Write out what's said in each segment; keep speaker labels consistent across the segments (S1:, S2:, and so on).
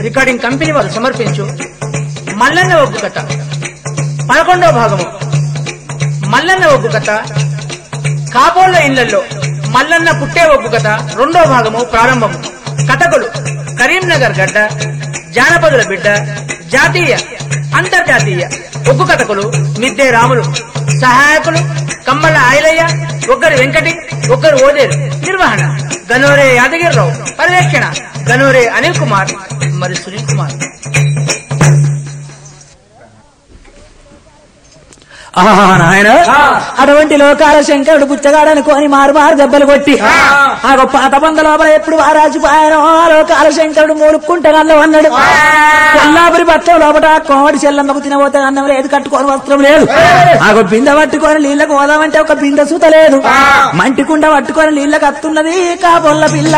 S1: Recording company వారు సమర్పించు మల్లన్న ఒగ్గు కథ పదకొండవ భాగము మల్లన్న ఒగ్గు కథ కాబోళ్ళ ఇళ్లలో మల్లన్న పుట్టే ఒగ్గు కథ రెండో భాగము ప్రారంభము కథకులు కరీంనగర్ గడ్డ జానపదుల బిడ్డ జాతీయ అంతర్జాతీయ ఒగ్గు కథకులు మిద్దే రాములు సహాయకులు కమ్మల ఆయలయ్య ఒక్కరి వెంకటి ఒక్కరు ఓదేరు నిర్వహణ గనోరే యాదగిరిరావు పర్యవేక్షణ గనోరే అనిల్ కుమార్ మరి సునీల్ కుమార్
S2: ఆహా నాయన అటువంటి లోకాల శంకరుడు పుచ్చగాడనుకోని మారు మారు దెబ్బలు కొట్టి ఆ గొప్ప అతబంద లోపల ఎప్పుడు వారాజిపాయనో ఆ లోకాల శంకరుడు మూలుక్కుంటే నల్ల అన్నాడు కొల్లాపురి పట్టం లోపల కోమడి చెల్లమ్మకు తినబోతే అన్నం లేదు కట్టుకోని వస్త్రం లేదు ఆ గొప్ప బిందె పట్టుకొని నీళ్ళకు పోదామంటే ఒక బిందె సూత లేదు మంటి కుండ పట్టుకొని నీళ్ళకి అత్తున్నది కాబొల్ల పిల్ల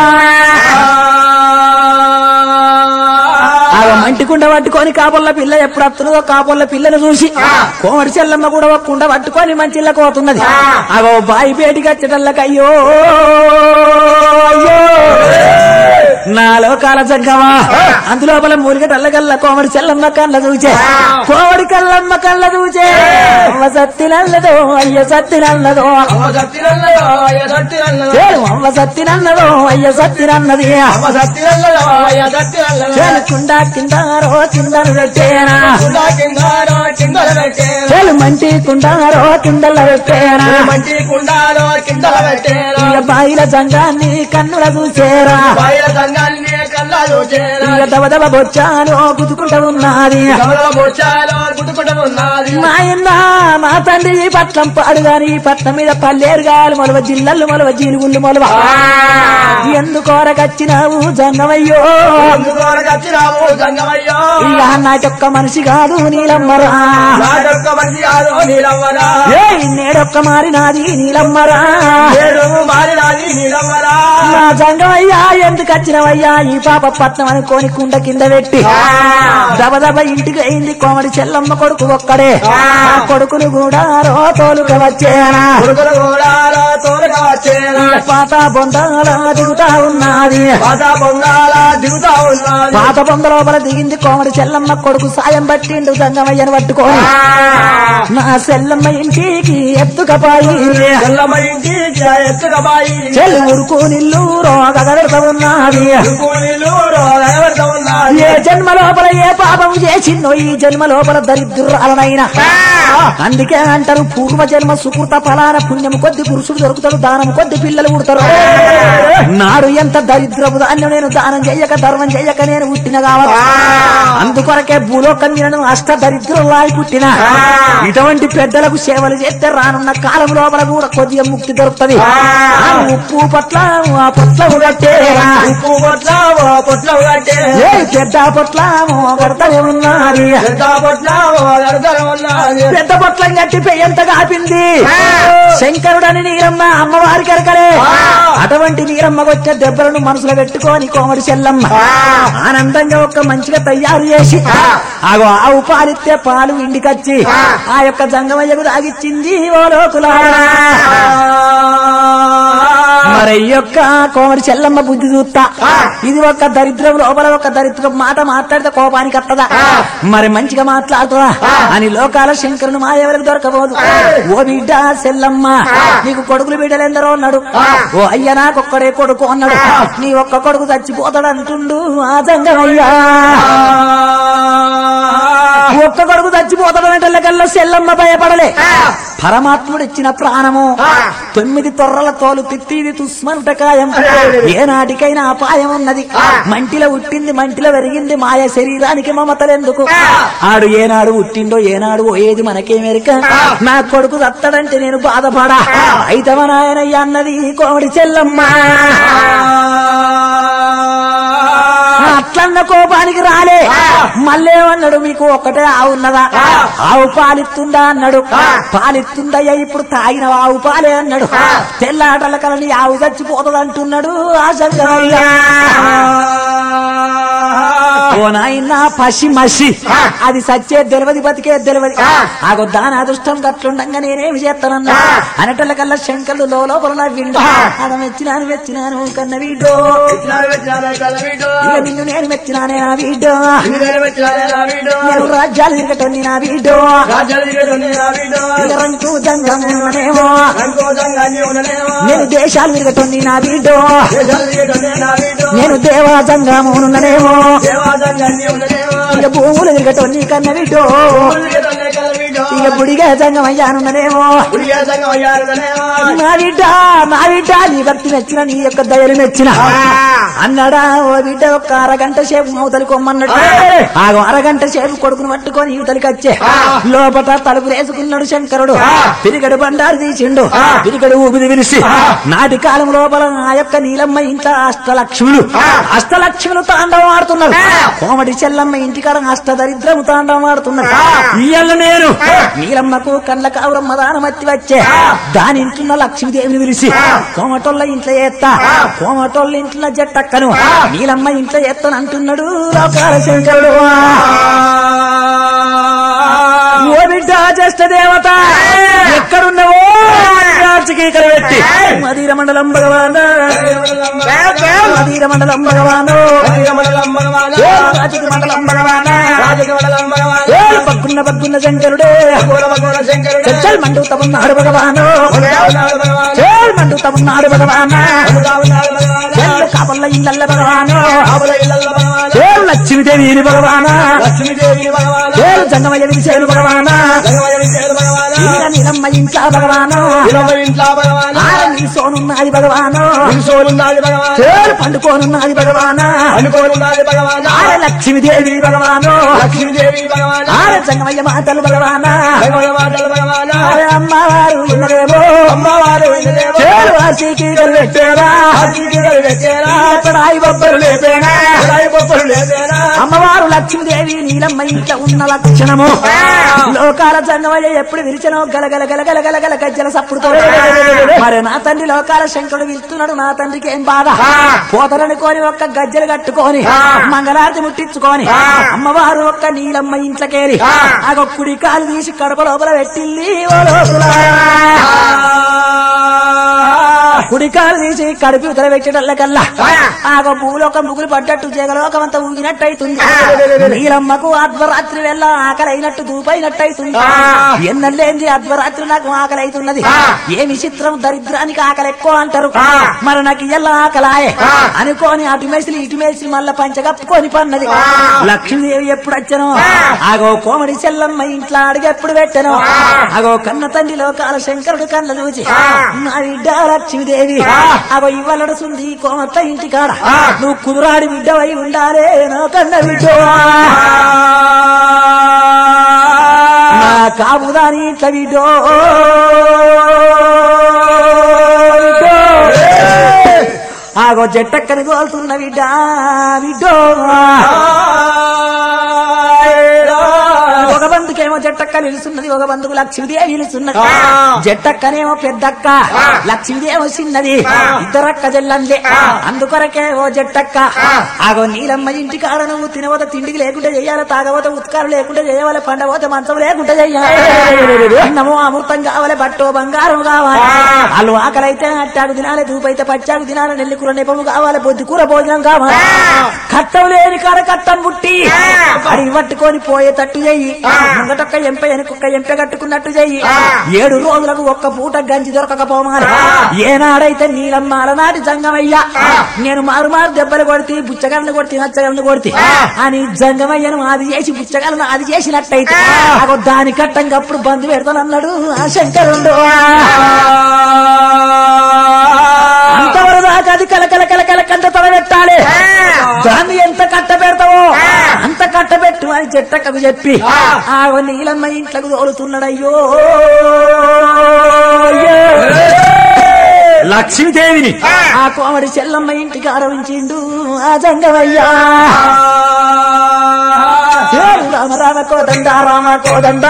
S2: ఆ మంటి కుండ పట్టుకొని కాపుల్ల పిల్ల ఎప్పుడు వస్తున్నదో కాపుల్ల పిల్లను చూసి కోమడి చెల్లమ్మ కూడా ఒక కుండ పట్టుకొని మంచిళ్ళకు పోతున్నది అగో బాయి పేటికి వచ్చేటల్లకి అయ్యో అయ్యో నా లోకాల జగ్గమా అందులోపల మూలిగటల్లగల్ల కోమడి చెల్లమ్మ కళ్ళ చూచే కోమడి కల్లమ్మ కళ్ళ చూచే అమ్మ సత్తి నల్లదో అయ్య సత్తి నల్లదో చేరు అమ్మ సత్తి నల్లదో అయ్య సత్తి నన్నది చేరుకుండా కింద రో కిందలు పెట్టేనా చేలు మంచి కుండారో కిందల పెట్టేనా
S3: మంచి కుండాలో కిందల పెట్టేరా
S2: ఇక బాయిల జంగాన్ని కన్నుల చూసేరా
S3: బయల సంఘాన్ని కల్లా చూచేరా
S2: ఇక దవ దవ బొచ్చాను గుతుకుంటా ఉన్నది
S3: గమల బొచ్చాలో గుట్టుకుంటూ ఉన్నది
S2: మాయన్న మా తండ్రి ఈ పట్నం పాడుగాని ఈ పట్నం మీద పల్లేరు గాలి మొలవ జిల్లలు మొలవ జీలుగుళ్ళు మొలవ ఎందుకోరకచ్చినావు జంగమయ్యో
S3: వచ్చినాము గంగమయ్యో
S2: ఇక నాకొక్క మనిషి కాదు నీలమ్మరా
S3: నాటొక్క మంచి కాదు నీలమ్మరా
S2: ఏ నేడొక్క మారినాది నీలమ్మరా
S3: ఏడు మారినాది నీలమ్మరా
S2: నా జంగమయ్యా ఎందుకు వచ్చినవయ్యా ఈ పాప పట్నం అనుకోని కుండ కింద పెట్టి దబదబ ఇంటికి అయింది కోమడి చెల్లమ్మ కొడుకు ఒక్కడే ఆ కొడుకును కూడా రో తోలుక వచ్చేనా
S3: కొడుకులు కూడా తోలుగా వచ్చేనా
S2: పాత బొందాల దిగుతా ఉన్నది
S3: పాత పొంగాల దిగుతా ఉన్నది
S2: పాత బొంద లోపల దిగింది కోమడి చెల్లమ్మ కొడుకు సాయం పట్టిండు జంగమయ్యను పట్టుకొని నా సెల్లమ్మ ఇంటికి ఎత్తుకపాయి
S3: తెల్లమ్మ ఇంటి ఎత్తుక బాయి
S2: చెల్లి ఉరుకు నిల్లు రోగగడతా ఉన్నది
S3: కూలీలు ఎవరితో ఉన్నది
S2: ఏ జన్మ లోపల ఏ పాపం చేసిందో ఈ జన్మ లోపల దరిద్రాలనైనా అందుకే అంటారు పూర్వ జన్మ సుకృత ఫలాన పుణ్యం కొద్ది పురుషుడు దొరుకుతాడు దానం కొద్ది పిల్లలు పుడతారు నాడు ఎంత దరిద్రపు దాన్ని నేను దానం చెయ్యక ధర్మం చెయ్యక నేను పుట్టిన కావాలి అందుకొరకే భూలోకం నేను అష్ట దరిద్రులాయి పుట్టిన ఇటువంటి పెద్దలకు సేవలు చేస్తే రానున్న కాలం లోపల కూడా కొద్దిగా ముక్తి దొరుకుతుంది ఆ ఉప్పు పట్ల ఆ పట్ల కట్టేరా
S3: ఉప్పు పొట్ల ఓ పొట్ల కట్టే
S2: ఏ పెద్ద పొట్ల కొడతనే ఉన్నది
S3: పెద్ద పొట్ల ఓ గడతలు ఉన్నది
S2: పెద్ద పొట్లం కట్టి పెయ్యంత కాపింది శంకరుడని నీరమ్మ అమ్మవారి కరకలే అటువంటి నీరమ్మకు వచ్చే దెబ్బలను మనసులో పెట్టుకొని కోమడి చెల్లమ్మ ఆనందంగా ఒక మంచిగా తయారు చేసి ఆగో ఆవు పాలిస్తే పాలు ఇంటికొచ్చి ఆ యొక్క జంగమయ్యకు తాగిచ్చింది ఓ లోకులారా మరి ఈ యొక్క కోమడి చెల్లమ్మ బుద్ధి చూస్తా ఇది ఒక దరిద్రం లోపల ఒక దరిద్రం మాట మాట్లాడితే కోపానికి వస్తుందా మరి మంచిగా మాట్లాడుతుందా అని లోకాల శంకరుని మా ఎవరికి దొరకబోదు ఓ బిడ్డ చెల్లమ్మ నీకు కొడుకులు బిడ్డలు ఎందరో అన్నాడు ఓ అయ్య నాకొక్కడే కొడుకు అన్నాడు నీ ఒక్క కొడుకు చచ్చిపోతాడు అంటుండు ఆ జంగమయ్యా ఒక్క కొడుకు చచ్చిపోతాడనటల్లకల్లా సెల్లమ్మ భయపడలే పరమాత్ముడు ఇచ్చిన ప్రాణము తొమ్మిది తొర్రల తోలు తిత్తిది తుస్మనుట కాయం ఏనాటికైనా అపాయం ఉన్నది మంటిలో ఉట్టింది మంటిలో పెరిగింది మాయ శరీరానికి మమతలెందుకు ఆడు ఏనాడు ఉట్టిండో ఏనాడు ఏది మనకేమెరిక నా కొడుకు దత్తడంటే నేను బాధపడా అయితే మా నాయనయ్య అన్నది కోమడి చెల్లమ్మ అట్లన్న కోపానికి రాలే మళ్ళేమన్నాడు మీకు ఒక్కటే ఆవు ఉన్నదా ఆవు పాలిస్తుందా అన్నాడు పాలిస్తుందయ్యా ఇప్పుడు తాగిన ఆవు పాలే అన్నాడు తెల్లాటల కలని ఆవు చచ్చిపోతుంది అంటున్నాడు ఆ శంకరయ్య ఓ ఓ నాయన పసి మసి అది సచ్చే తెలియదు బతికే తెలియదు ఆగో దాని అదృష్టం గట్లుండగా నేనేమి చేస్తానన్నా అనటల కల్లా శంకరుడు లోపల నవ్విండు అద మెచ్చినాను మెచ్చినాను కన్న వీడో ఇక నిన్ను నేను మెచ్చినానే నా వీడో నేను రాజ్యాలు తిరగటోని నా వీడో ఇక రంకు దంగమునేమో నేను దేశాలు తిరగటోని నా వీడో నేను దేవా జంగమునేమో ఇక భూములు తిరగటోని కన్న వీడో ఇక బుడిగా జంగమయ్యానున్ననేమో నా బిడ్డ నా బిడ్డ నీ భక్తి మెచ్చిన నీ యొక్క దయలు మెచ్చిన అన్నాడా ఓ బిడ్డ ఒక్క అరగంట సేపు అవతలి కొమ్మన్నాడు ఆ అరగంట సేపు కొడుకును పట్టుకొని యువతలికి వచ్చే లోపట తలుపు వేసుకున్నాడు శంకరుడు పిరిగడు బండారు తీసిండు పిరిగడు ఊపిరి పిలిచి నాటి కాలం లోపల ఆ యొక్క నీలమ్మ ఇంట అష్టలక్ష్ములు అష్టలక్ష్ములు తాండవం ఆడుతున్నారు కోమటి చెల్లమ్మ ఇంటికాడ అష్టదరిద్రము తాండవం ఆడుతున్నారు ఇయ్యాల నేను నీలమ్మకు కళ్ళ కావురమ్మ దానమత్తి వచ్చే దాని ఇంట్లో లక్ష్మీదేవిని పిలిచి కోమటోళ్ళ ఇంట్లో ఎత్తా కోమటోళ్ళ ఇంట్లో జట్టక్కను నీలమ్మ ఇంట్లో ఎత్తను అంటున్నాడు లోకాల శంకరుడు ఓ బిడ్డ జ్యేష్ఠ దేవత ఎక్కడున్నావో రాజకీకర పెట్టి మధీర మండలం భగవాన్ మధీర మండలం భగవాన్ రాజకీయ మండలం భగవాన్ బగ్గున్న బగ్గున్న శంకరుడే చల్ మండుతమున్నాడు భగవాను చల్ మండుతమున్నాడు భగవాను చల్ కాపల్ల ఇళ్ళల్ల భగవాను చల్ లక్ష్మీదేవి భగవాను చల్ జంగమయ్య విజయను భగవాను ఈర నీలమ్మ ఇంట్లా భగవాను ఆర నీ సోనున్నది భగవాను చల్ పండుకోనున్నది భగవాను ఆర లక్ష్మీదేవి భగవాను ఆర జంగమయ్య మాతలు భగవానా ఆర అమ్మవారు ఇన్నదేమో
S3: అమ్మవారు
S2: చేరు వాసికి పెట్టేరా పడాయి బొబ్బలు లేపేనా అమ్మవారు లక్ష్మీదేవి నీలమ్మ ఇంట్లో ఉన్న లక్షణము లోకాల జంగమయ్య ఎప్పుడు విరిచనో గలగల గలగల గలగల గజ్జల సప్పుడుతో మరి నా తండ్రి లోకాల శంకరుడు పిలుస్తున్నాడు నా తండ్రికి ఏం బాధ పోతలని కోని ఒక్క గజ్జలు కట్టుకొని మంగళారతి ముట్టించుకొని అమ్మవారు ఒక్క నీలమ్మ ఇంట్లోకేరి ఆ కుడి కాలు తీసి కడప లోపల పెట్టింది ఓ లోపల కుడి కాలు తీసి కడుపు ఉతర పెట్టేటల్లకల్లా ఆ భూలోకం ముగులు పడ్డట్టు జగలోకం అంతా ఊగినట్టు అవుతుంది నీలమ్మకు అర్ధరాత్రి వెళ్ళ ఆకలి అయినట్టు దూపైనట్టు అవుతుంది ఎన్నలేంది అర్ధరాత్రి నాకు ఆకలి అవుతున్నది ఏ విచిత్రం దరిద్రానికి ఆకలి ఎక్కువ అంటారు మరి నాకు ఇలా ఆకలాయే అనుకోని అటు మేసి ఇటు మేసి మళ్ళా పంచగప్పుకొని పన్నది లక్ష్మీదేవి ఎప్పుడు వచ్చానో ఆగో కోమడి చెల్లమ్మ ఇంట్లో అడిగి ఎప్పుడు పెట్టాను ఆగో కన్న తండ్రి లోకాల శంకరుడు కళ్ళ చూచి నా బిడ్డ లక్ష్మీదేవి అగో ఇవ్వలడుతుంది కోమత్త ఇంటి కాడ నువ్వు కుదురాడి బిడ్డవై ఉండాలే నా కన్న బిడ్డ నా కాపుదాని ఇట్ల బిడ్డో ఆగో జట్టక్కని తోలుతున్న బిడ్డ బిడ్డో ఒక బంధుకేమో జట్టక్క నిలుస్తున్నది ఒక బంధుకు లక్ష్మీదేవి నిలుస్తున్నది జట్టక్కనేమో పెద్దక్క లక్ష్మీదేమో చిన్నది ఇద్దరక్క చెల్లందే అందుకొరకే ఓ జట్టక్క ఆగో నీలమ్మ ఇంటి కాడ నువ్వు తినవత తిండికి లేకుండా చెయ్యాలి తాగవత ఉత్కారం లేకుండా చేయవాలి పండవత మంచం లేకుండా చెయ్యాలి అన్నము అమృతం కావాలి బట్టో బంగారం కావాలి వాళ్ళు ఆకలి అయితే అట్టాకు తినాలి దూపైతే పచ్చాకు తినాలి నెల్లి కూర నెపము కావాలి బొద్దు కూర భోజనం కావాలి కట్టం లేని కాడ కట్టం పుట్టి అడిగి పట్టుకొని పోయేటట్టు చెయ్యి ముంగటొక్క ఎంప వెనుకొక్క ఎంప కట్టుకున్నట్టు చెయ్యి ఏడు రోజులకు ఒక్క పూట గంజి దొరకకపోమాలి ఏనాడైతే నీలమ్మ అలనాటి జంగమయ్య నేను మారు మారు దెబ్బలు కొడితే బుచ్చగలను కొడితే నచ్చగలను కొడితే అని జంగమయ్యను అది చేసి బుచ్చగలను అది చేసినట్టయితే అగో దాని కట్టంగా అప్పుడు బంధు పెడతానన్నాడు ఆ శంకరుడు అంతవరకు దాకా అది కలకల కలకల కంట తొడబెట్టాలి దాన్ని ఎంత కట్ట పెడతావో అంత కట్ట పెట్టు అని చెట్టక్కకు చెప్పి ఆ నీలమ్మ ఇంట్లోకి తోలుతున్నాడయ్యో లక్ష్మీదేవిని ఆ కోమడి చెల్లమ్మ ఇంటికి ఆరవించిండు ఆ జంగమయ్యా రామ రామ కోదండ రామ కోదండ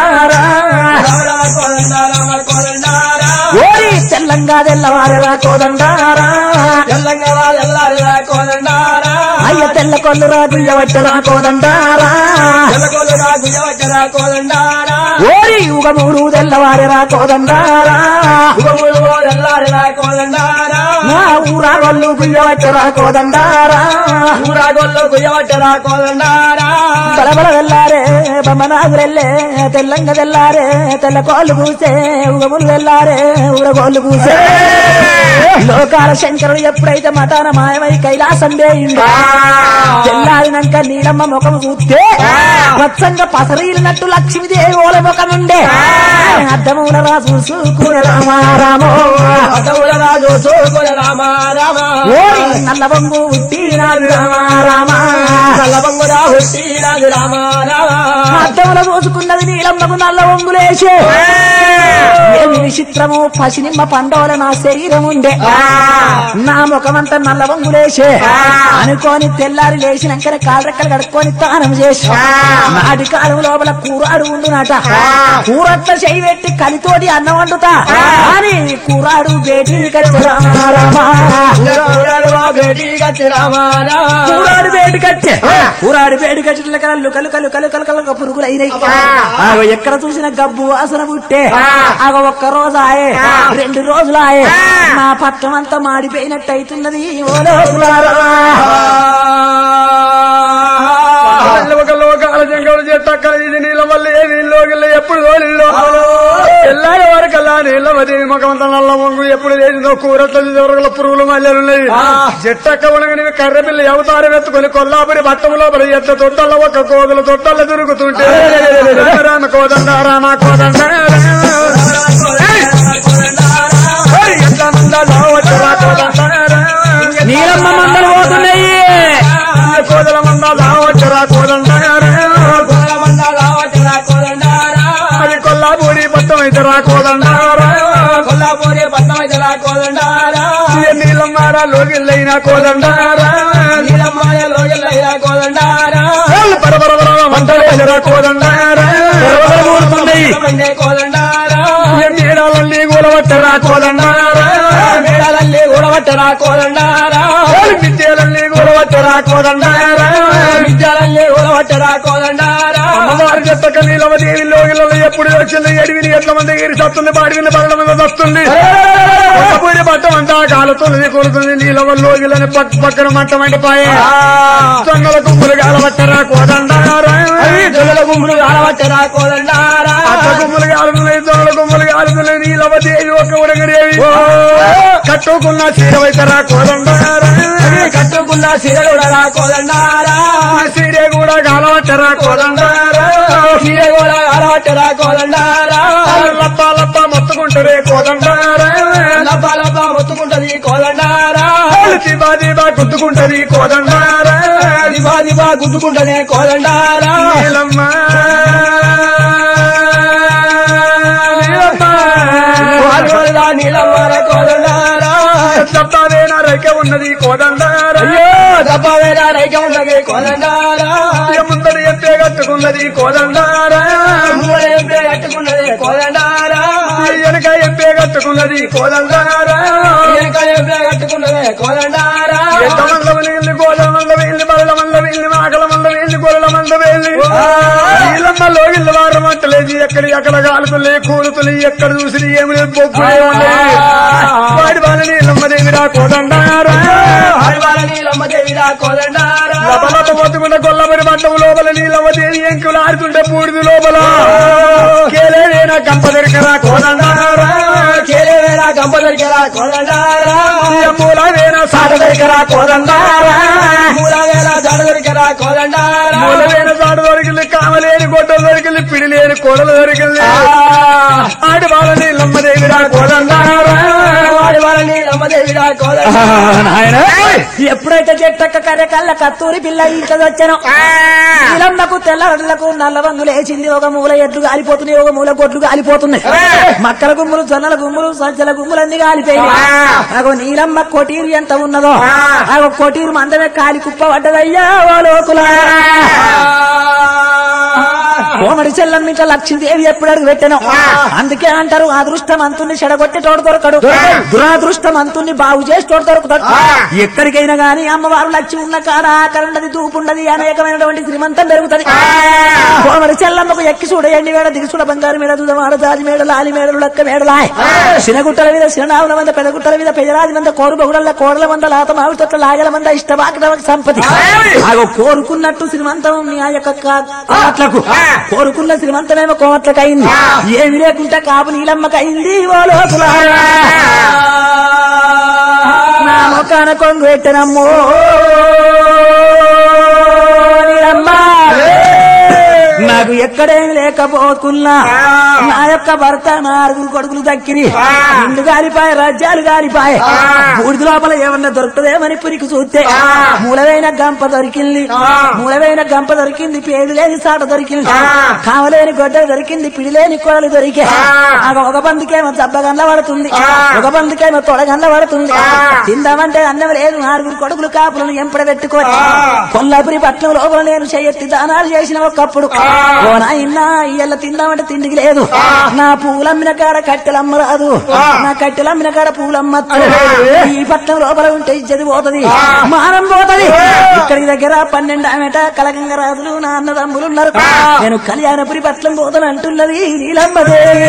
S2: ఓరి తెల్లంగా తెల్లవారరా కోదండారా అయ్య తెల్ల కొల్లు రాజుయ్య వట్టరా కోదండారా
S3: తెల్లకోలు రాజు ఎవచరా కోదండారా
S2: ఓరి యుగమూడు తెల్లవారిరా కోదండారా
S3: యుగములు ఎల్లారిరా కోదండారా
S2: నా ఊరా వల్లు గుయ్యవట్టరా కోదండారా
S3: ఊరాగొల్లు గుయ్యవచ్చరా కోదండారా
S2: బలబల వెళ్ళారే బొమ్మనాగురెళ్ళే తెల్లంగ తెల్లారే తెల్ల కోళ్ళు కూసే ఉగములు వెళ్ళారే ఊరగోళ్ళు కూసే లోకాల శంకరుడు ఎప్పుడైతే మతాన మాయమై కైలాసం వేయిండు తెల్లారినాక నీలమ్మ ముఖం చూస్తే పచ్చంగా పసరీలినట్టు లక్ష్మీదేవి ఓల ముఖముండే అద్దముల రా చూసుకునే రామారామో
S3: అదవుల రాజు చూకుల రామ రామ
S2: ఓరి నల్ల బొంగు ఉట్టినాడు రామారామా
S3: నల్లబంగురా హుట్టి రాజు రామ రామ
S2: అద్దముల చూసుకున్నది నీలమ్మకు నల్ల ఒంగులేసే ఏమి విచిత్రము పసినిమ్మ పండోల నా శరీరం ఉండే నా ముఖమంతా నల్ల వంగులేసే అనుకోని తెల్లారి లేచినాకనే కాళ్ళరెక్కలు కడుక్కొని తానం చేసి నాటి కాలం లోపల కూరాడు ఉండునట కూరట్ల చేయి పెట్టి కలితోటి అన్నం వండుతా అని కూరాడు బేటీ కూరాడు వేడి కట్టే కూరాడు వేడి కట్టిన కళ్ళు కలు కలు కలు కలు కలు పురుగులు అయినాయి ఆగో ఎక్కడ చూసిన గబ్బు వాసన పుట్టే ఆగో ఒక్క రోజు ఆయే రెండు రోజులు ఆయే నా పట్టం అంతా మాడిపోయినట్టు అవుతున్నది ఓ లోకులారా.
S4: ఒక లోకాల జంగలు చెట్టక్కల ఇది నీళ్ళ వల్ల ఏ నీళ్ళు ఎప్పుడు తోలిల్లో ఎల్లారి వరకల్లా నీళ్ళ మది ముఖమంతా నల్ల మొంగు ఎప్పుడు లేచిందో కూరట్ల దొరకల పురుగులు మల్లెలున్నాయి చెట్టక్క ఉనగని కర్ర పిల్ల అవతారం ఎత్తుకొని కొల్లాపురి బట్టం లోపల ఎత్త తొట్టల్ల ఒక కోదల తొట్టల్ల తిరుగుతుంటే రామ కోదండ రామ కోదండ ఎట్లా నందాలో వచ్చరా కోదండ
S2: నీలమ్మ మందలు పోతున్నాయి
S4: కోదల మందాలో వచ్చరా కోదండ అది కొల్లాపూరి పట్టం అయితే రాకోదండారా
S3: కొల్లాపూరి పట్నం అయితే కోదండారా
S4: నీళ్ళమ్మారా లోగిల్లైనా కోదండారా
S3: నీలమ్మాయ లోయలయ్యా కోదండారా
S4: పరపరపర వంటలు రాకోదండారా
S3: మండే కోదండారా
S4: నీడాలన్నీ కూలబట్టరా కోదండారా
S3: మేడాలల్లి ఊడబట్టరా కోదండారా
S4: విద్యలన్నీ కూలబట్టరా కోదండారా
S3: విద్యాలల్లి ఊడబట్టరా కోదండారా
S4: అమ్మవారి చెత్తక నీలవదేవి లోగిలలో ఎప్పుడు వచ్చింది ఎడివిని ఎట్ల మంది ఎగిరి సత్తుంది బాడివిని పడడం మీద వస్తుంది పూరి పట్టం అంతా కాలుతుంది కొడుతుంది నీలవ లోగిలని పక్క పక్కన మట్టం అంటే పాయ జొన్నల గుంపులు కాలబట్టరా కోదండారా
S3: జొన్నల గుంపులు ఆడబట్టరా కోదండారా
S4: అట్ల గుమ్మలు కాలుతున్నాయి జొన్నల గుమ్మలు కాలుతున్నాయి నీలవదేవి ఒక ఉడగరేవి కట్టుకున్న చీర వైతరా కోదండారా
S3: కట్టుకున్న సిరలుడరా కోదండారా
S4: చీరే కూడా కాలబట్టరా కోదండారా
S3: చీర కూడా ఆడబట్టరా కోదండారా
S4: లప్ప లప్ప మొత్తుకుంటారే కోదండారా
S3: లబ్బ లబ్బ మొత్తుకుంటది కోదండారా
S4: దీబా దీబా గుద్దుకుంటది కోదండారా
S3: దిబా దిబా గుద్దుకుంటనే కోదండారా
S4: నీలమ్మ నీలమ్మ
S3: వాల్వల్లా నీలమ్మార కోదండారా
S4: చెప్తావేనా రైక ఉన్నది కోదండారా
S3: అయ్యో దబ్బవేరా రైక ఉన్నది కోదండారా
S4: ముందడి ఎత్తే కట్టుకున్నది కోదండారా
S3: ముంగడ ఎంపే కట్టుకున్నది కోదండారా
S4: వెనక ఎత్తే కట్టుకున్నది కోదండారా
S3: వెనక ఎంపే కట్టుకున్నది కోదండారా
S4: ఎంత మంద వెళ్ళి గోదల మంద వెళ్ళి బరల మంద వెళ్ళి మాకల మంద వెళ్ళి గొర్రెల మంద వెళ్ళి నీళ్ళమ్మ లోగిళ్ళ వారు మంటలేదు ఎక్కడి ఎక్కడ కాలుతులే కూలుతులే ఎక్కడ చూసి ఏమి లేదు బొబ్బులే ఉండేది వాడి వాళ్ళ నీళ్ళమ్మ దేవిరా కోదండారా
S3: ఆదివార నీలమ్మ దేవిరా కోదండారా
S4: లపలప మొత్తుకుంటే గొల్లమరి మండపు లోపల నీళ్ళమ్మ దేవి ఎంకులు ఆడుతుంటే బూడిది లోపల కేలేనా కంప దొరికరా కోదండారా
S3: కేరేవేరా గంప దొరికేరా కోదండారా
S4: మూలవేనా సాట దొరికరా కోదండారా
S3: మూలవేరా జడ దొరికేరా కోదండారా
S4: మూలవేన సాట దొరికింది కామలేని గొడ్డలు దొరికింది పిడి లేని కోడలు దొరికింది ఆడి వాళ్ళ నీళ్ళమ్మ దేవిరా కోదండారా
S3: ఆదివార నీలమ్మ దేవిరా కోదండారా
S2: ఎప్పుడైతే చెట్టక్క కర్రె కళ్ళ కత్తూరి పిల్ల ఇంటది వచ్చాను నీలమ్మకు తెల్లలకు నల్ల వంగులు వేసింది ఒక మూల ఎడ్లు కాలిపోతున్నాయి ఒక మూల గొడ్లు కాలిపోతున్నాయి మక్కల గుమ్ములు జొన్నల గుమ్ములు సజ్జల గుమ్ములు అన్ని కాలిపోయినాయి అగో నీలమ్మ కొటీరు ఎంత ఉన్నదో అగో కొటీరు మందమే కాలి కుప్ప పడ్డదయ్యా ఓ లోకులా కోమడి చెల్లం ఇంకా లక్ష్మీదేవి ఎప్పుడు అడుగు పెట్టాను అందుకే అంటారు అదృష్టమంతుని చెడగొట్టేటోడు దొరకడు దురాదృష్టమంతుని బాగు చేసేటోడు దొరుకుతాడు ఎక్కడికైనా గాని అమ్మవారు లక్ష్మి ఉన్న కాడ ఆకరణది దూపుండది అనేకమైనటువంటి శ్రీమంతం పెరుగుతుంది కోమడి చెల్లమ్మకు ఎక్కి చూడ ఎండి మేడ దిగి చూడ బంగారు మేడ దుదమాడ దాజి మేడ లాలి మేడలు లక్క మేడలాయ్ చిన్నగుట్టల మీద చిరునావుల మంద పెదగుట్టల మీద పెదరాది మంద కోరు బగుడల కోడల మంద లాత మావి తొట్ల లాగల మంద ఇష్టబాకటమక సంపతి ఆగో కోరుకున్నట్టు శ్రీమంతం నీ ఆ యొక్క కా- కోట్లకు కోరుకున్న శ్రీమంతమేమో కోట్లకు అయింది ఏమి లేకుంటే కాపు నీలమ్మకి అయింది ఓ లోతుల నా మొక్కాన కొంగు పెట్టనమ్మో నీలమ్మ నాకు ఎక్కడేమి లేకపోతున్నా నా యొక్క భర్త నాలుగు కొడుకులు దక్కిరి ఇల్లు గాలిపాయ రాజ్యాలు గాలిపాయ బూడిద లోపల ఏమన్నా దొరుకుతుందేమని పురికి చూస్తే మూలవైన గంప దొరికింది మూలవైన గంప దొరికింది పేడు లేని సాట దొరికింది కావలేని గొడ్డ దొరికింది పిడిలేని కొడలు దొరికే ఆగ ఒక బందికేమో దెబ్బగండ్ల పడుతుంది ఒక బందికేమో తొడగండ్ల పడుతుంది తిందామంటే అన్నం లేదు ఆరుగురు కొడుకులు కాపులను ఎంపడ పెట్టుకోని కొల్లాపురి పట్నం లోపల నేను చేయెత్తి దానాలు చేసిన ఒకప్పుడు ఓ నాయనా ఇయ్యల్ల తిందామంటే తిండికి లేదు నా పూలమ్మిన కాడ కట్టెలమ్మ రాదు నా కట్టెలమ్మిన కాడ పూలమ్మ ఈ పట్నం లోపల ఉంటే ఇజ్జది పోతది మానం పోతది ఇక్కడికి దగ్గర పన్నెండు ఆమెట కలగంగ రాజులు నా అన్నదమ్ములు ఉన్నారు నేను కళ్యాణపురి పట్నం పోతాను అంటున్నది నీలమ్మదేవి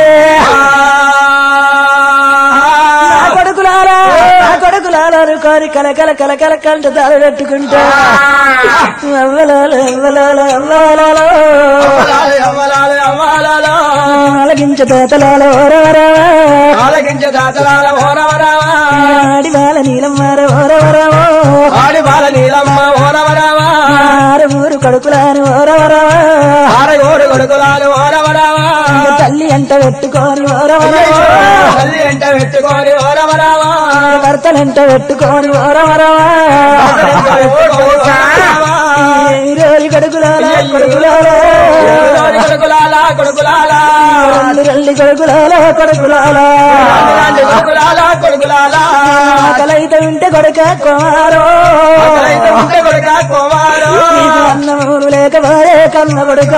S2: నా కొడుకులారా నా కొడుకులారా కోరి కల కల కల కల కంట తాళ పెట్టుకుంటా అవ్వలాల, అవ్వలాల, అవ్వలాల.
S3: అవ్వలాలి అవ్వలాలి
S2: అలగించ తేతలాల ఓరవరా
S3: ఆలకించే దాతలాల ఓరవరావా
S2: ఆడి బాల నీలమ్మార ఓరవరావో
S3: ఆడి బాల నీలమ్మ ఓరవరావా
S2: ఆరుమూరు కొడుకులాను ఓరవరా
S3: ఆరగోడు కొడుకులాలు ఓరవరావా
S2: తల్లి అంట పెట్టుకొని ఓరవరా
S3: తల్లి ఎంట పెట్టుకొని ఓరవరావా
S2: భర్తలంట పెట్టుకొని ఓరవరా ఈరోజు కొడుకులారా కొడుకులారా
S3: కొడుకులాలా కొడుకులాలా
S2: రల్లి రల్లి కొడుకులారా కొడుకులారా
S3: కొడుకులాలా కొడుకులాలా
S2: ఆకలైతే ఉంటే కొడుక కుమారో
S3: అయితే ఉంటే కొడుక కుమారు
S2: నీకు అన్నమూలు లేకపోయే కన్న కొడుక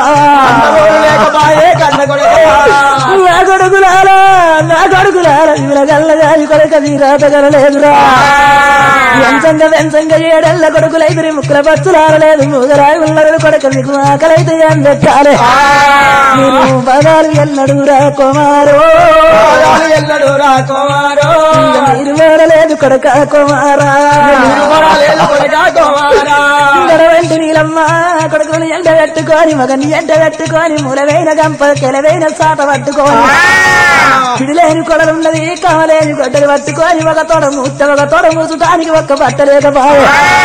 S3: లేకపాయే కన్న కొడుక
S2: నా కొడుకులారా నా కొడుకులారా వీళ్ళ గల్ల గారి కొడుక వీరాటగలలేదురా వెంచంగా వెంచంగా ఏడెళ్ళ కొడుకులైతే ముక్కుల పచ్చులారలేదు మూగరాయి ఉన్నది కొడుక మీకు ఆకలైతే ఏం పెట్టాలి మీరు పదాలు ఎన్నడురా కుమారో
S3: పాదాలు ఎల్లడు రా కుమారు
S2: మీరు వేరలేదు కొడుక కుమారా
S3: లేదు కొడుక కుమారా
S2: వెంటి నీలమ్మ కొడుకుని ఎండ పెట్టుకొని మగని ఎండ పెట్టుకొని మూలవైన గంప కెలవైన సాట పట్టుకొని పిడిలేని కొడలున్నది కావలేని గొడ్డలు పట్టుకొని ఒక తోడ మూత ఒక తోడ మూసటానికి ఒక్క బట్ట లేకపోయే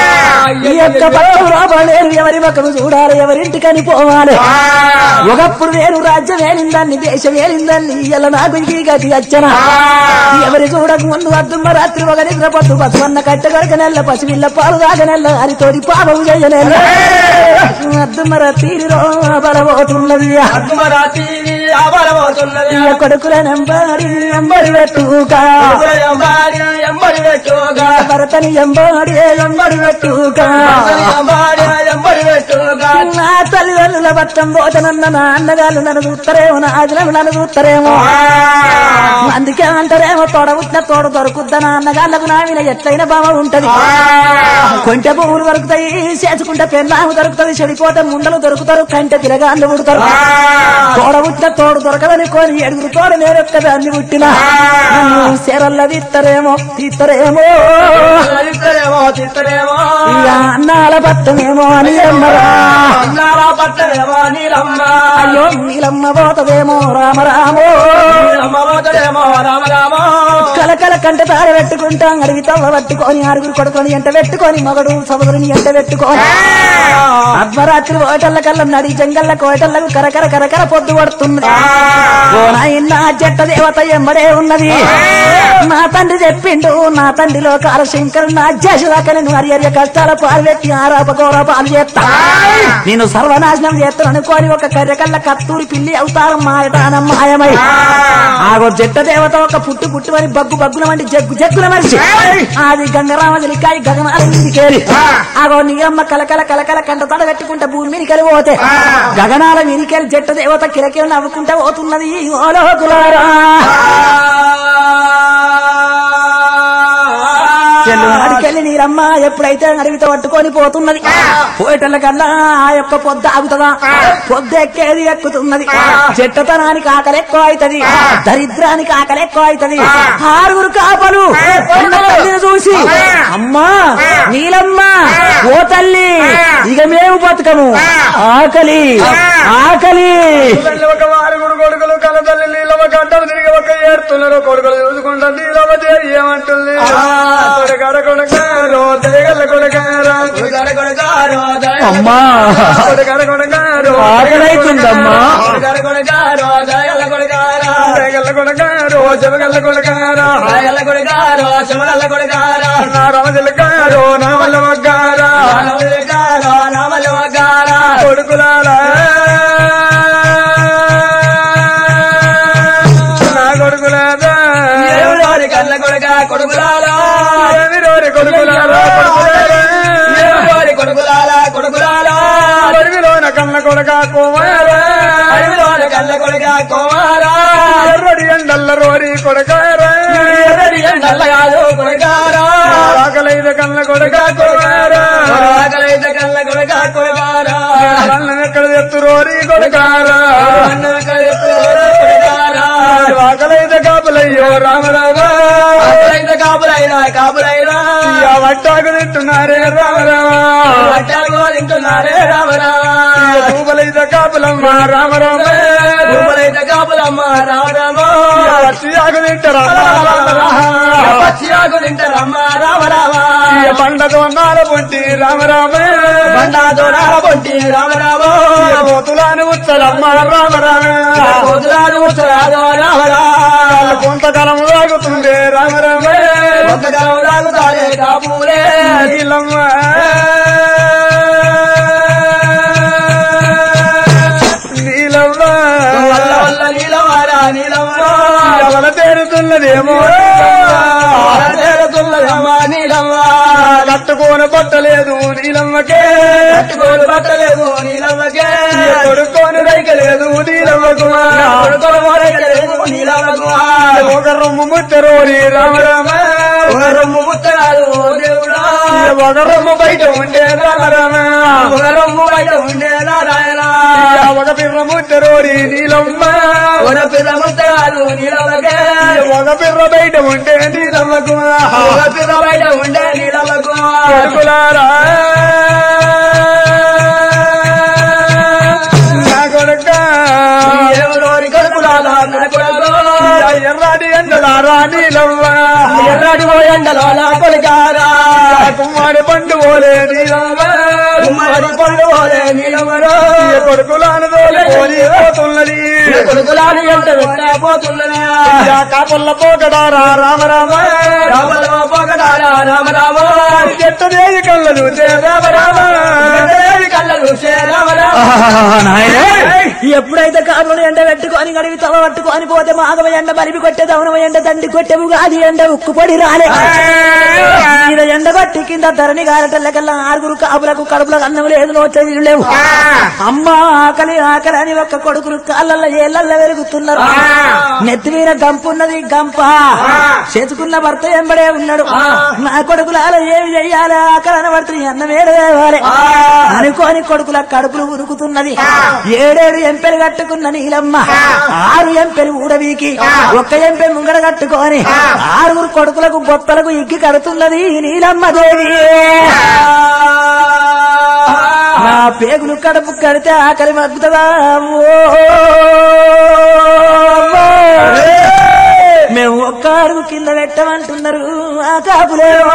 S2: ఈ యొక్క బట్ట లోపల లేరు ఎవరి ముఖము చూడాలి ఎవరింటికని పోవాలి ఒకప్పుడు వేరు రాజ్యం వేలిందాన్ని దేశం వేలిందాన్ని ఇలా నాకు ఈ గతి వచ్చన ఎవరి చూడక ముందు అద్దుమ్మ రాత్రి ఒక నిద్ర పట్టు బతున్న కట్టె కొరక నెల్ల పసివిల్ల పాలు దాక నెల్ల హరితోడి పాపం చేయనెల్ల అద్దుమ్మ తీరిరో బలబోతున్నది
S3: అద్మరాతి ఆబలమవుతున్నది
S2: ఇయ్య కొడుకుల నెంబడి ఎంబడి పెట్టుగా
S3: ఎంబాడి ఎంబడి పెట్టుగా
S2: భరతని ఎంబడి ఎంబడి పెట్టుగా
S3: ఎంబాడి ఎంబడి పెట్టుగా
S2: నా తల్లిదండ్రుల పట్టం పోతనన్న నా అన్నగాళ్ళు నన్ను చూస్తారేమో నా ఆజనలు నన్ను చూస్తారేమో అందుకే అంటారేమో తోడ పుట్టిన తోడ దొరుకుద్దా నా అన్నగాళ్ళకు నా మీద ఎట్లయిన బావ ఉంటది కొంటె పువ్వులు దొరుకుతాయి చేసుకుంటే పెన్నాము దొరుకుతుంది చెడిపోతే ముండలు దొరుకుతారు కంటె తిరగాళ్ళు పుడతారు తోడ పుట్టిన తోడు దొరకదని కొని ఎడుగురు తోడు నేను ఒక్కదాన్ని పుట్టిన నన్ను సెరల్ల తీస్తారేమో తీస్తారేమో
S3: తిత్తరేమో తిత్తరేమో
S2: ఇక అన్నాల పట్టమేమో అని అమ్మరా
S3: అన్నారా పట్టరేమో నీలమ్మ
S2: అయ్యో నీలమ్మ పోతదేమో రామ రామో
S3: నీలమ్మ పోతడేమో రామ రామ
S2: కలకల కంట తార పెట్టుకుంటాం అడవి తవ్వ పట్టుకొని ఆరుగురు కొడుకొని ఎంట పెట్టుకొని మగడు సముద్రుని ఎంట పెట్టుకొని అర్ధరాత్రి ఓటల్ల కల్లా నడి జంగల్ల కోటల్లకు కరకర కరకర పొద్దు పడుతుంది ఓ నాయన జట్ట దేవత ఎంబడే ఉన్నది నా తండ్రి చెప్పిండు నా తండ్రిలో కాల శంకరు నా అధ్యాసదాకా నేను హరి హరి కష్టాల పాలు పెట్టి ఆరాప గౌర పాలు చేస్తా నేను సర్వనాశనం చేస్తాను అనుకోని ఒక కర్రెకల్ల కత్తూరి పిల్లి అవతారం మాయటాన మాయమై ఆగో జట్ట దేవత ఒక పుట్టు పుట్టు అని బగ్గు బగ్గుల వంటి జగ్గు జగ్గుల మనిషి అది గంగరామ దిలికాయి గగనాల ఇంటికేరి ఆగో నీయమ్మ కలకల కలకల కంట తడగట్టుకుంటే భూమి మీనికెళ్ళి పోతే గగనాల మీనికెళ్ళి జట్ట దేవత కిలకిల నవ్వుకుంటా పోతున్నది ఓ లోకులారా చెల్లు అడికెళ్ళి నీరమ్మ ఎప్పుడైతే అడవితో పట్టుకొని పోతున్నది పోయేటల్ల కల్లా ఆ యొక్క పొద్దు ఆగుతుందా పొద్దు ఎక్కేది ఎక్కుతున్నది చెట్టతనానికి ఆకలి ఎక్కువ అవుతుంది దరిద్రానికి ఆకలి ఎక్కువ అవుతుంది ఆరుగురు కాపలు ఉన్న తల్లిని చూసి అమ్మా నీలమ్మ ఓ తల్లి ఇక మేము బతుకము ఆకలి ఆకలి
S4: తల్లి ఒక వారుగుడు కొడుకులు కల తల్లి నీళ్ళవ గంటలు తిరిగి ఒక ఏడుతున్నారు కొడుకులు చూసుకుంటా నీళ్ళవ ఏమంటుంది కొడగార కొడగారో తెగల కొడగారా
S2: అమ్మా
S4: కొడగార కొడగారో
S2: ఆకలైతుందమ్మా
S4: తెగల కొడగారో చెవగల్ల కొడగారా నా రామజలగారో నా వల్ల వగ్గారా కొడుకులారా నా కొడుకులారా
S3: కళ్ళ కొడక కొడుకులారా
S4: ఏమిరోరి కొడుకులారా కొడుకులారా
S3: కొడుకులారా కొడుకులారా
S4: అడవిలోన కన్న కొడక కోమారా
S3: అడవిలోన కళ్ళ కొడక కోమారా
S4: ఎర్రడి ఎండల్ల రోరి కొడకారా
S3: ఎర్రడి నల్ల కాదు కొడకారా
S4: ఆకలైన కన్న కొడక కోమారా
S3: ఆకలైతే కళ్ళ కొడక కొడకారా
S4: అన్నం ఎక్కడ ఎత్తు రోరి కొడకారా
S3: అన్నం ఎక్కడ ఎత్తుకోరా కొడకారా
S4: ఆకలైన కాపులయ్యో రామరామ
S3: ఆకలైతే కాపులైనా కాపులైనా
S4: వట్టాకు తింటున్నారే రామరామ
S3: పట్టాలు తింటున్నారే రామరామా
S4: తూపలైన కాపులమ్మ రామరామ
S3: భూములైతే కాపులమ్మ రామరామా
S4: వట్టియాకు తింటారా
S3: పచ్చిరాకు తింటారమ్మ రామరామా
S4: పండతో నాల పొంటి రామరామ
S3: బండా దొరాల పొంటి రామరామా
S4: పోతులాని ఉత్తరమ్మ రామరామ
S3: పొద్దురాడు ముచ్చరాదో రామరా
S4: కొంతకాలం సాగుతుంది రామరామ
S3: ఒక్కగాం రాగుతారే కాపులే
S4: నీలమ్మ నీలమ్మ
S3: వల్ల వల్ల నీలవారా నీలమ్మ
S4: ఎవల తేరుతున్నదేమో
S3: తేరుతున్నదమ్మ నీలమ్మ
S4: కట్టుకోని పట్టలేదు నీలమ్మకే
S3: కట్టుకోలు పట్టలేదు నీలమ్మకే
S4: కొడుకోని రైకలేదు నీలమ్మకు
S3: కొడుకోలు మోరేయలేదు నీలమ్మకు
S4: ఒక రొమ్ము ముట్టరోరి రామరామ
S3: ఒక రొమ్ము ముత్తరాదు దేవుడా
S4: ఒక రొమ్ము బయట ఉండే రామరామ
S3: ఒక రొమ్ము బయట ఉండే నారాయణ
S4: ఒక పిర్ర ముట్టరోరి నీలమ్మ
S3: ఒక పిల్ల ముత్తరాదు నీలమ్మకే
S4: ఒక పిర్ర బయట ఉండే నీలమ్మకు
S3: ఒక పిల్ల బయట ఉండే నీలమ్మకు
S4: కొడుకులారా నా కొడుక
S3: ఎవరోరి కడుపులాగా నడకూడదు
S4: ఎర్రాడి ఎండలారా నీలమ్మ
S3: ఎర్రాడి పోయండలో నా కొడుకారా
S4: కుమ్మాడి పండు పోలే నీలమ్మ
S3: ఉమ్మడి పండు పోలే నీలమ్మరో
S4: కొడుకులాను తోలి పోలి పోతున్నది
S3: కొడుకులాని ఎంత పోతున్నా
S4: కాపల్ల పోకడారా రామరామ
S3: రామరామ పోకడారా రామరామ
S4: చెట్టు దేవి కళ్ళ చూసే రామరామ
S3: దేవి కళ్ళ చూసే రామరామ
S2: ఎప్పుడైతే కాపులు ఎండ పెట్టుకొని గడివి తవ పట్టుకొని పోతే మాగవ ఎండ బలిపి కొట్టే దవనవ ఎండ దండి కొట్టెవు గాది ఎండ ఉక్కు పొడి రాలే ఈయన ఎండ కొట్టి కింద ధరణి గారటల్లకల్లా ఆరుగురు కాపులకు కడుపులకు అన్నం లేదు నోచే వీళ్ళు లేవు అమ్మ ఆకలి ఆకలి అని ఒక్క కొడుకులు కాళ్ళల్లో ఏళ్ళల్లో వెలుగుతున్నారు నెత్తి మీద గంపున్నది గంప చేతుకున్న భర్త ఎంబడే ఉన్నాడు నా కొడుకులాల ఏమి చెయ్యాలి ఆకలి అనబడుతుంది అన్నం ఏడవేవాలి అనుకోని కొడుకుల కడుపులు ఉరుకుతున్నది ఏడేడు ఎంపెలు కట్టుకున్న నీలమ్మ ఆరు ఎంపెలు ఊడవీకి ఒక్క ఎంపె ముంగడ కట్టుకొని ఆరుగురు కొడుకులకు బొత్తలకు ఇగ్గి కడుతున్నది నీలమ్మ దేవి నా పేగులు కడుపు కడితే ఆకలి మగ్గుతుందా మేము ఒక్క అడుగు కింద పెట్టమంటున్నారు ఆ కాపులేవా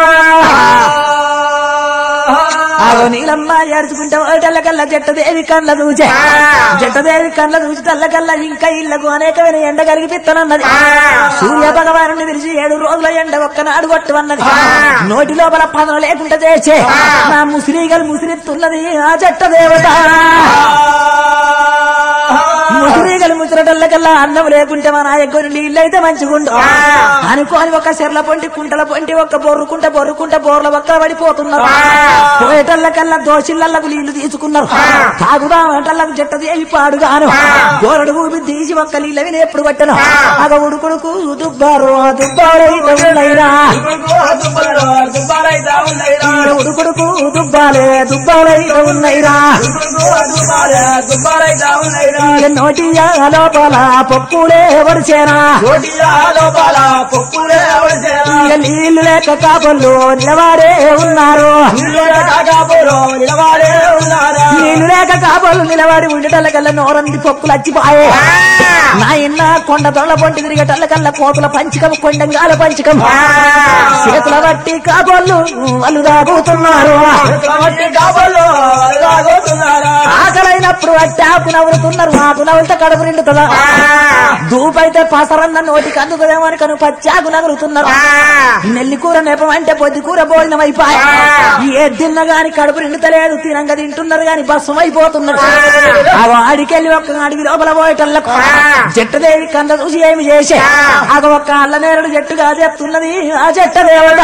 S2: ఆగో నీలమ్మ ఏడుచుకుంటే ఓటల్లకల్లా జట్టదేవి కళ్ళ దూచే జట్టదేవి కళ్ళ దూచి తల్లకల్లా ఇంకా ఇళ్లకు అనేకమైన ఎండ కలిగిపిత్తనన్నది సూర్య భగవాను విరిచి ఏడు రోజుల ఎండ ఒక్కనాడు కొట్టమన్నది నోటి లోపల పదం లేకుండా చేసే నా ముసిరిగలు ముసిరిస్తున్నది ఆ జట్ట దేవత ముసిరిగలు ముసిరట ఉండేటల్లకల్లా అన్నం లేకుంటే మా నాయకుని నీళ్ళు అయితే మంచిగుండు అనుకోని ఒక చెర్ల పొంటి కుంటల పొంటి ఒక బొర్రుకుంట బొర్రుకుంట బోర్ల పక్కన పడిపోతున్నారు పోయేటల్లకల్లా దోషిళ్ళకు నీళ్లు తీసుకున్నారు తాగుదామంటల్లకు జట్టదేవి పాడుగాను గోరడు ఊపి తీసి ఒక్క నీళ్ళ విని ఎప్పుడు పట్టను అగ ఉడుకుడుకు దుబ్బారు దుబ్బారైనా ఉడుకుడుకు దుబ్బాలే దుబ్బాలైతే ఉన్నాయిరా ఇక నోటియా లోపల పప్పులే వడిచేనా ఇక నీళ్లు లేక కాపళ్ళు నిలవారే ఉన్నారు నీళ్లు లేక కాపళ్ళు నిలబడి ఉండటల్లకల్లా నోరంది పప్పులు అచ్చిపోయే నాయన్న కొండ తొళ్ళ పొంటి తిరిగేటల్లకల్లా కోతుల పంచకం కొండంగాల పంచకం చేతుల బట్టి కాపళ్ళు వాళ్ళు రాబోతున్నారు ఆకలైనప్పుడు అట్టి ఆకు నవ్వుతున్నారు ఆకు నవ్వులతో కడుపు నిండుతుందా దూపైతే పసరన్న నోటికి అందుకుదేమో అని కను పచ్చాకు నగులుతున్నారు నెల్లి కూర నెపం అంటే పొద్దు కూర భోజనం అయిపోయి ఏ తిన్న గాని కడుపు నిండుతలేదు తినంగా తింటున్నారు గాని భస్మం అయిపోతున్నారు ఆ వాడికెళ్ళి ఒక్క అడిగి లోపల పోయేటల్లకు జట్టదేవి కంద చూసి ఏమి చేసే ఆగ ఒక్క అల్ల నేరుడు జట్టుగా చెప్తున్నది ఆ చెట్ట దేవుడా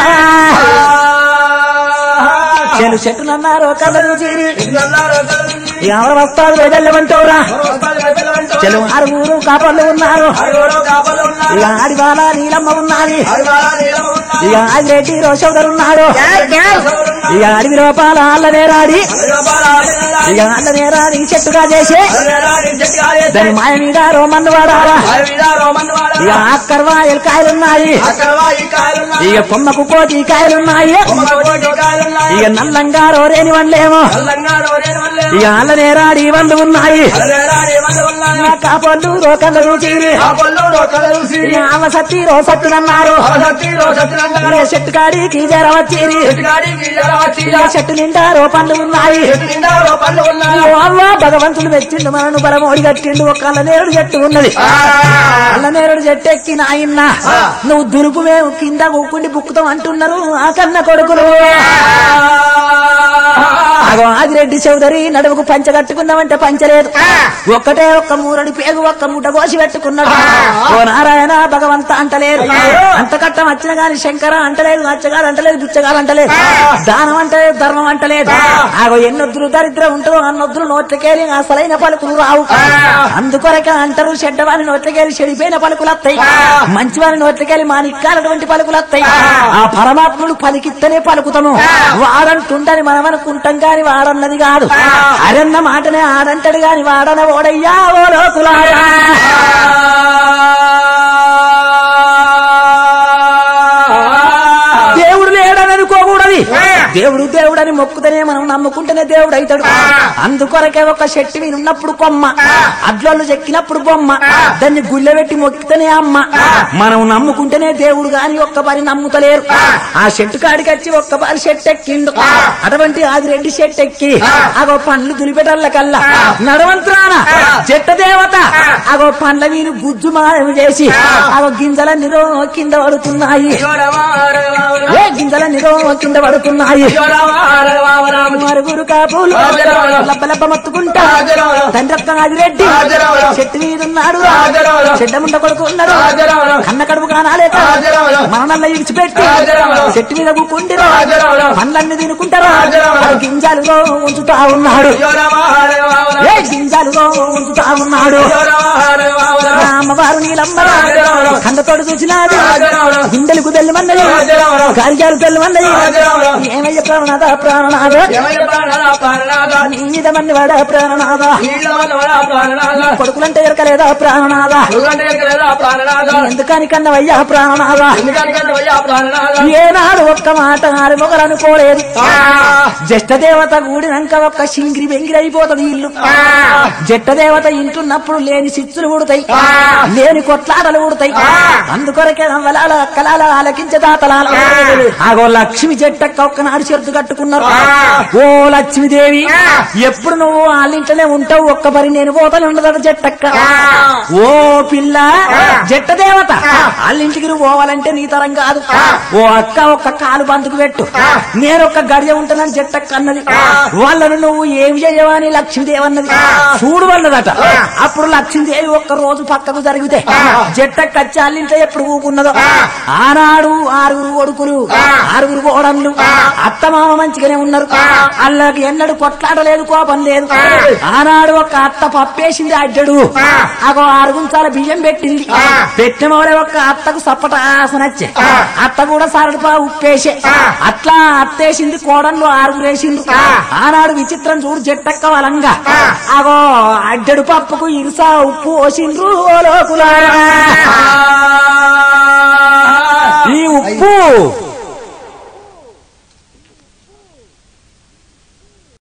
S2: చెలు చెట్టునన్నారు కంద చూసి ఎవరు వస్తారు వెళ్ళమంటావురా చెలు ఆరుగురు కాపర్లు ఉన్నారు ఇక ఆడి బాల నీలమ్మ ఉన్నది ఇక ఆది రెడ్డి రోషోదరు ఉన్నాడు ఇక అడవి లోపాల అల్ల నేరాడి ఇక అల్ల నేరాడి చెట్టుగా చేసి దాని మాయ మీద రోమన్ను వాడారా ఇక అక్కర్వా కాయలున్నాయి ఇక కొమ్మకు కోటి కాయలున్నాయి ఇక నల్లంగా రోరేని వండలేమో ఇక అల్ల నేరాడి వండు ఉన్నాయి ఇక కాపళ్ళు రోకన్న రుచిరి ఇక అల్ల సత్తి రో సత్తునన్నారు ఇక చెట్టు కాడికి జర వచ్చిరి ఇక చెట్టు నిండా రో పండ్లు ఉన్నాయి ఓ అవ్వ భగవంతుడు మెచ్చిండు మనను బలమోడి కట్టిండు ఒక అల్ల నేరుడు చెట్టు ఉన్నది అల్ల నేరుడు చెట్టు ఎక్కి నాయన్న నువ్వు దురుపు మేము కింద కూకుండి బుక్కుతాం అంటున్నారు ఆ కన్న కొడుకులు అగో ఆదిరెడ్డి చౌదరి నడుముకు పంచ కట్టుకున్నామంటే పంచలేదు ఒక్కటే ఒక్క మూరడి పేగు ఒక్క ముడ్డ కోసి పెట్టుకున్నాడు ఓ నారాయణ భగవంత అంటలేరు అంత కట్టం వచ్చిన గాని శంకర అంటలేదు నచ్చగాడు అంటలేదు బిచ్చగాడు అంటలేదు దానం అంటలేదు ధర్మం అంటలేదు ఆగో ఎన్నొద్దులు దరిద్రం ఉంటుందో అన్నొద్దులు నోట్లకేలి అసలైన పలుకులు రావు అందుకొరకే అంటారు చెడ్డవాని నోట్లకేలి చెడిపోయిన పలుకులు వస్తాయి మంచివాని నోట్లకేలి మానిక్కాలటువంటి పలుకులు వస్తాయి ఆ పరమాత్ముడు పలికిత్తనే పలుకుతాము వాడంటుండని మనం అనుకుంటాం కాని వాడన్నది కాదు అరన్న మాటనే ఆడంటాడు గాని వాడన ఓడయ్యా ఓ లోకులారా దేవుడు లేడని అనుకోకూడదు దేవుడు దేవుడని మొక్కుతనే మనం నమ్ముకుంటేనే దేవుడు అవుతాడు అందుకొరకే ఒక చెట్టు మీద ఉన్నప్పుడు కొమ్మ అడ్లళ్ళు చెక్కినప్పుడు బొమ్మ దాన్ని గుళ్ళె పెట్టి మొక్కితేనే అమ్మ మనం నమ్ముకుంటేనే దేవుడు గాని ఒక్క పని నమ్ముతలేరు ఆ చెట్టు కాడికి వచ్చి ఒక్క పని చెట్టు ఎక్కిండు అటువంటి ఆది రెడ్డి చెట్టు ఎక్కి అగో పండ్లు దులిపెట్టల్ల కల్లా నడవంత్రాన చెట్ట దేవత అగో పండ్ల వీని గుజ్జు మాయం చేసి అగో గింజల నిరో కింద పడుతున్నాయి ఏ గింజల నిరో కింద పడుతున్నాయి మరుగురు కాపులు లబ్బ లబ్బ మత్తుకుంటా తండ్రి ఒక్క ఆదిరెడ్డి చెట్టు మీద ఉన్నాడు చెడ్డ ముండ కొడుకు ఉన్నాడు కన్న కడుపు కానాలేక మననల్ల ఇడిచిపెట్టి చెట్టు మీద కూకుండి పండ్లన్నీ తినుకుంటారు గింజాలుగా ఉంచుతా ఉన్నాడు ఏ గింజాలుగా ఉంచుతా ఉన్నాడు అమ్మవారు నీలమ్మరా కందతోడు చూసినాడు గుండెలకు తెల్లమన్నది కార్యాలు తెల్లమన్నది ఏమయ్య ప్రాణనాథ ప్రాణనాథ నీ మీద మన్ని వాడ ప్రాణనాథ కొడుకులంటే ఎరకలేదా ప్రాణనాథ ఎందుకని కన్నవయ్యా ప్రాణనాథ ఏనాడు ఒక్క మాట ఆరు మొగలు అనుకోలేదు జష్ట దేవత కూడినాక ఒక్క సింగిరి బెంగిరి అయిపోతుంది ఇల్లు జట్ట దేవత ఇంటున్నప్పుడు లేని సిచ్చులు ఉడతాయి లేని కొట్లాటలు ఉడతాయి అందుకొరకే నవ్వలాల అక్కలాల ఆలకించే దాతలాల ఆగో లక్ష్మి జట్టక్క ఒక్కనాడు ఆనాడు చెరుతు కట్టుకున్నారు ఓ లక్ష్మీదేవి ఎప్పుడు నువ్వు వాళ్ళింట్లోనే ఉంటావు ఒక్క పరి నేను పోతాను ఉండదట జట్టక్క ఓ పిల్ల జట్ట దేవత వాళ్ళింటికి నువ్వు పోవాలంటే నీ తరం కాదు ఓ అక్క ఒక్క కాలు బంతుకు పెట్టు నేను ఒక్క గడియ ఉంటానని జట్టక్క అన్నది వాళ్ళను నువ్వు ఏం చేయవని లక్ష్మీదేవి అన్నది చూడు అన్నదట అప్పుడు లక్ష్మీదేవి ఒక్క రోజు పక్కకు జరిగితే జట్టక్క వచ్చి వాళ్ళింట్లో ఎప్పుడు ఊకున్నదో ఆనాడు ఆరుగురు కొడుకులు ఆరుగురు కోడళ్ళు అత్తమామ మంచిగానే ఉన్నారు అల్లకి ఎన్నడు కొట్లాడలేదు కోపం లేదు ఆనాడు ఒక అత్త పప్పేసింది అడ్డడు అగో ఆరుగుంచాల బియ్యం పెట్టింది పెట్టిన వాళ్ళే ఒక అత్తకు సప్పట ఆసనచ్చే అత్త కూడా సరడుపా ఉప్పేసే అట్లా అత్తేసింది కోడళ్ళు ఆరుగురు వేసిండ్రు ఆనాడు విచిత్రం చూడు జట్టక్క వలంగా అగో అడ్డడు పప్పుకు ఇరుసా ఉప్పు పోసిండ్రు ఓ లోకులారా ఈ ఉప్పు